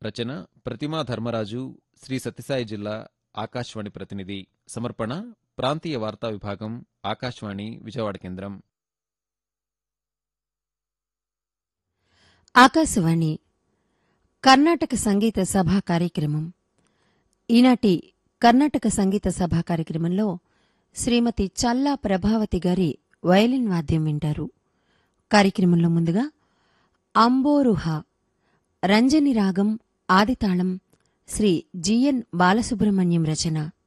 రచన ప్రతిమా ధర్మరాజు శ్రీ సత్యసాయి జిల్లా ఆకాశవాణి ప్రతినిధి సమర్పణ ప్రాంతీయ వార్తా విభాగం ఆకాశవాణి విజయవాడ కేంద్రం ఆకాశవాణి కర్ణాటక సంగీత సభా కార్యక్రమం ఈనాటి కర్ణాటక సంగీత సభా కార్యక్రమంలో శ్రీమతి చల్లా ప్రభావతి గారి వయలిన్ వాద్యం వింటారు కార్యక్రమంలో ముందుగా అంబోరుహ రంజని రాగం ఆదితాళం శ్రీ జిఎన్ బాలసుబ్రహ్మణ్యం రచన